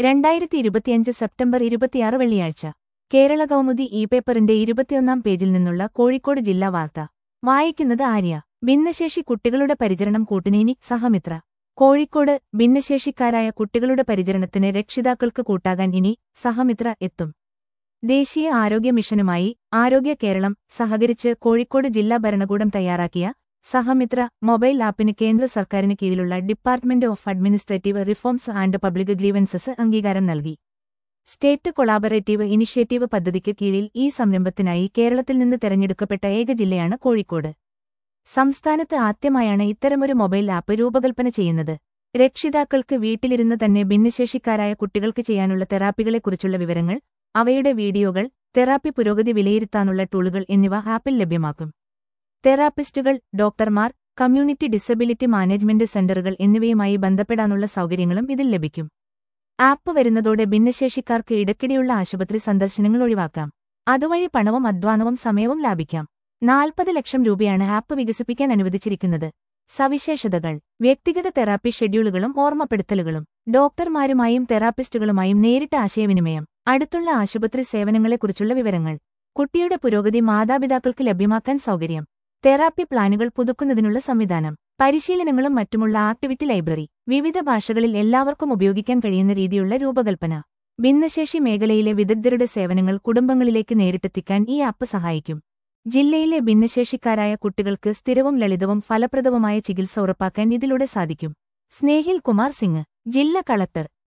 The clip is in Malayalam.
രണ്ടായിരത്തി ഇരുപത്തിയഞ്ച് സെപ്റ്റംബർ ഇരുപത്തിയാറ് വെള്ളിയാഴ്ച കേരള കൗമുദി ഇ പേപ്പറിന്റെ ഇരുപത്തിയൊന്നാം പേജിൽ നിന്നുള്ള കോഴിക്കോട് ജില്ലാ വാർത്ത വായിക്കുന്നത് ആര്യ ഭിന്നശേഷി കുട്ടികളുടെ പരിചരണം കൂട്ടിനേനി സഹമിത്ര കോഴിക്കോട് ഭിന്നശേഷിക്കാരായ കുട്ടികളുടെ പരിചരണത്തിന് രക്ഷിതാക്കൾക്ക് കൂട്ടാകാൻ ഇനി സഹമിത്ര എത്തും ദേശീയ ആരോഗ്യ മിഷനുമായി ആരോഗ്യ കേരളം സഹകരിച്ച് കോഴിക്കോട് ജില്ലാ ഭരണകൂടം തയ്യാറാക്കിയ സഹമിത്ര മൊബൈൽ ആപ്പിന് കേന്ദ്ര സർക്കാരിന് കീഴിലുള്ള department of administrative reforms and public grievances അംഗീകാരം നൽകി സ്റ്റേറ്റ് കൊളാബറേറ്റീവ് ഇനിഷ്യേറ്റീവ് പദ്ധതിക്ക് കീഴിൽ ഈ സംരംഭത്തിനായി കേരളത്തിൽ നിന്ന് തെരഞ്ഞെടുക്കപ്പെട്ട ഏക ജില്ലയാണ് കോഴിക്കോട് സംസ്ഥാനത്ത് ആദ്യമായാണ് ഇത്തരമൊരു മൊബൈൽ ആപ്പ് രൂപകൽപ്പന ചെയ്യുന്നത് രക്ഷിതാക്കൾക്ക് വീട്ടിലിരുന്ന് തന്നെ ഭിന്നശേഷിക്കാരായ കുട്ടികൾക്ക് ചെയ്യാനുള്ള തെറാപ്പികളെക്കുറിച്ചുള്ള വിവരങ്ങൾ അവയുടെ വീഡിയോകൾ തെറാപ്പി പുരോഗതി വിലയിരുത്താനുള്ള ടൂളുകൾ എന്നിവ ആപ്പിൽ ലഭ്യമാക്കും തെറാപ്പിസ്റ്റുകൾ ഡോക്ടർമാർ കമ്മ്യൂണിറ്റി ഡിസബിലിറ്റി മാനേജ്മെന്റ് സെന്ററുകൾ എന്നിവയുമായി ബന്ധപ്പെടാനുള്ള സൗകര്യങ്ങളും ഇതിൽ ലഭിക്കും ആപ്പ് വരുന്നതോടെ ഭിന്നശേഷിക്കാർക്ക് ഇടയ്ക്കിടെയുള്ള ആശുപത്രി സന്ദർശനങ്ങൾ ഒഴിവാക്കാം അതുവഴി പണവും അധ്വാനവും സമയവും ലാഭിക്കാം നാൽപ്പത് ലക്ഷം രൂപയാണ് ആപ്പ് വികസിപ്പിക്കാൻ അനുവദിച്ചിരിക്കുന്നത് സവിശേഷതകൾ വ്യക്തിഗത തെറാപ്പി ഷെഡ്യൂളുകളും ഓർമ്മപ്പെടുത്തലുകളും ഡോക്ടർമാരുമായും തെറാപ്പിസ്റ്റുകളുമായും നേരിട്ട് ആശയവിനിമയം അടുത്തുള്ള ആശുപത്രി സേവനങ്ങളെക്കുറിച്ചുള്ള വിവരങ്ങൾ കുട്ടിയുടെ പുരോഗതി മാതാപിതാക്കൾക്ക് ലഭ്യമാക്കാൻ സൗകര്യം തെറാപ്പി പ്ലാനുകൾ പുതുക്കുന്നതിനുള്ള സംവിധാനം പരിശീലനങ്ങളും മറ്റുമുള്ള ആക്ടിവിറ്റി ലൈബ്രറി വിവിധ ഭാഷകളിൽ എല്ലാവർക്കും ഉപയോഗിക്കാൻ കഴിയുന്ന രീതിയുള്ള രൂപകൽപ്പന ഭിന്നശേഷി മേഖലയിലെ വിദഗ്ധരുടെ സേവനങ്ങൾ കുടുംബങ്ങളിലേക്ക് നേരിട്ടെത്തിക്കാൻ ഈ ആപ്പ് സഹായിക്കും ജില്ലയിലെ ഭിന്നശേഷിക്കാരായ കുട്ടികൾക്ക് സ്ഥിരവും ലളിതവും ഫലപ്രദവുമായ ചികിത്സ ഉറപ്പാക്കാൻ ഇതിലൂടെ സാധിക്കും സ്നേഹിൽ കുമാർ സിംഗ് ജില്ലാ കളക്ടർ